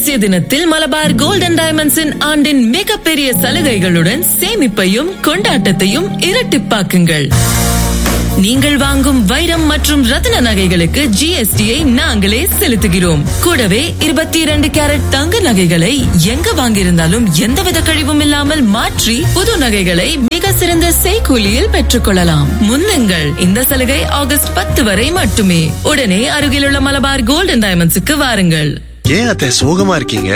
தேசிய தினத்தில் மலபார் கோல்டன் டைமண்ட்ஸின் ஆண்டின் மிகப்பெரிய சலுகைகளுடன் சேமிப்பையும் கொண்டாட்டத்தையும் இரட்டிப்பாக்குங்கள் நீங்கள் வாங்கும் வைரம் மற்றும் ரத்தின நகைகளுக்கு ஜிஎஸ்டியை நாங்களே செலுத்துகிறோம் கூடவே இருபத்தி இரண்டு கேரட் தங்க நகைகளை எங்க வாங்கியிருந்தாலும் எந்தவித கழிவும் இல்லாமல் மாற்றி புது நகைகளை மிக சிறந்த செய்கூலியில் பெற்றுக்கொள்ளலாம் முன்னுங்கள் இந்த சலுகை ஆகஸ்ட் பத்து வரை மட்டுமே உடனே அருகிலுள்ள மலபார் கோல்டன் டைமண்ட்ஸுக்கு வாருங்கள் ஏன் அத்தை சோகமா இருக்கீங்க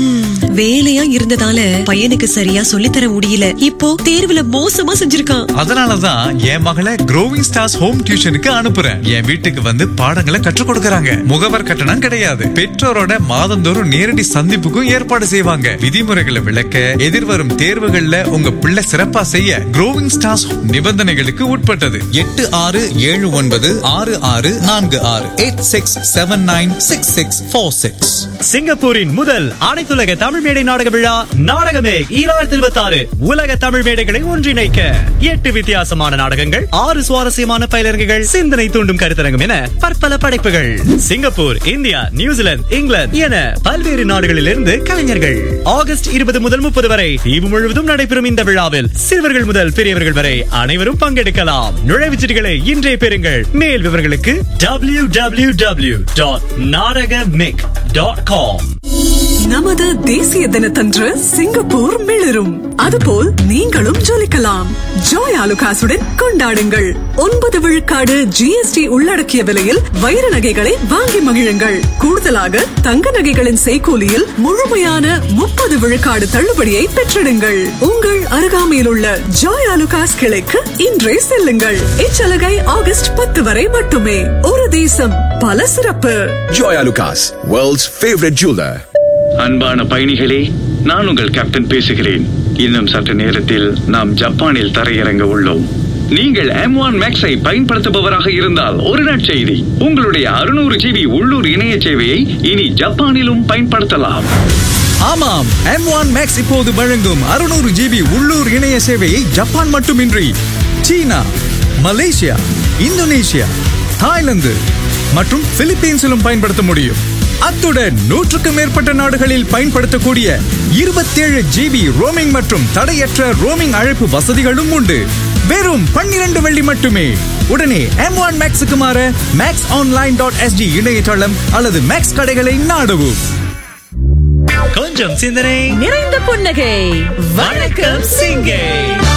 வேலையா இருந்ததால பையனுக்கு சரியா சொல்லித்தர முடியல இப்போ தேர்வுல மோசமா செஞ்சிருக்கான் அதனாலதான் என் மகளை க்ரோவிங் ஸ்டார்ஸ் ஹோம் டியூஷனுக்கு அனுப்புறேன் என் வீட்டுக்கு வந்து பாடங்களை கற்றுக் கொடுக்கறாங்க முகவர் கட்டணம் கிடையாது பெற்றோரோட மாதந்தோறும் நேரடி சந்திப்புக்கும் ஏற்பாடு செய்வாங்க விதிமுறைகளை விளக்க எதிர்வரும் தேர்வுகள்ல உங்க பிள்ளை சிறப்பா செய்ய க்ரோவிங் ஸ்டார்ஸ் நிபந்தனைகளுக்கு உட்பட்டது எட்டு ஆறு ஏழு ஒன்பது ஆறு ஆறு நான்கு ஆறு eight six seven nine six six four six சிங்கப்பூரின் முதல் அனைத்துலக தமிழ் மேடை நாடக விழா நாடகமே ஈராயிரத்தி இருபத்தி ஆறு உலக தமிழ் மேடைகளை ஒன்றிணைக்க எட்டு வித்தியாசமான நாடகங்கள் ஆறு சுவாரஸ்யமான பயிலரங்குகள் சிந்தனை தூண்டும் கருத்தரங்கம் என பற்பல படைப்புகள் சிங்கப்பூர் இந்தியா நியூசிலாந்து இங்கிலாந்து என பல்வேறு நாடுகளிலிருந்து கலைஞர்கள் ஆகஸ்ட் இருபது முதல் முப்பது வரை தீவு முழுவதும் நடைபெறும் இந்த விழாவில் சிறுவர்கள் முதல் பெரியவர்கள் வரை அனைவரும் பங்கெடுக்கலாம் நுழைவுச்சீட்டுகளை இன்றைய பெறுங்கள் மேல் விவரங்களுக்கு டபிள்யூ டபிள்யூ டபிள்யூ டாட் நாடகமிக் டாட் காம் நமது தேசிய தினத்தன்று சிங்கப்பூர் மிளிரும் அதுபோல் நீங்களும் ஜொலிக்கலாம் ஜோய் ஆலுகாசுடன் கொண்டாடுங்கள் ஒன்பது விழுக்காடு ஜிஎஸ்டி உள்ளடக்கிய விலையில் வைர நகைகளை வாங்கி மகிழுங்கள் கூடுதலாக தங்க நகைகளின் செய்கூலியில் முழுமையான முப்பது விழுக்காடு தள்ளுபடியை பெற்றிடுங்கள் உங்கள் அருகாமையில் உள்ள ஜோய் ஆலுகாஸ் கிளைக்கு இன்றே செல்லுங்கள் இச்சலுகை ஆகஸ்ட் பத்து வரை மட்டுமே ஒரு தேசம் பல சிறப்பு Joya Lucas, world's favorite jeweler. அன்பான பயணிகளே நான் உங்கள் கேப்டன் பேசுகிறேன் இன்னும் சற்று நேரத்தில் நாம் ஜப்பானில் தரையிறங்க உள்ளோம் நீங்கள் எம் ஒன் மேக்ஸை பயன்படுத்துபவராக இருந்தால் ஒரு நற்செய்தி உங்களுடைய அறுநூறு ஜிபி உள்ளூர் இணைய சேவையை இனி ஜப்பானிலும் பயன்படுத்தலாம் ஆமாம் எம் ஒன் மேக்ஸ் இப்போது வழங்கும் அறுநூறு ஜிபி உள்ளூர் இணைய சேவையை ஜப்பான் மட்டுமின்றி சீனா மலேசியா இந்தோனேஷியா தாய்லாந்து மற்றும் பிலிப்பீன்ஸிலும் பயன்படுத்த முடியும் அத்துடன் நூற்றுக்கும் மேற்பட்ட நாடுகளில் பயன்படுத்தக்கூடிய இருபத்தேழு ஜிபி ரோமிங் மற்றும் தடையற்ற ரோமிங் அழைப்பு வசதிகளும் உண்டு வெறும் பன்னிரண்டு வெள்ளி மட்டுமே உடனே எம் ஒன் மேக்ஸுக்கு மாற மேக்ஸ் ஆன்லைன் டாட் எஸ்டி இணையதளம் அல்லது மேக்ஸ் கடைகளை நாடவும் கொஞ்சம் சிந்தனை நிறைந்த புன்னகை வணக்கம் சிங்கை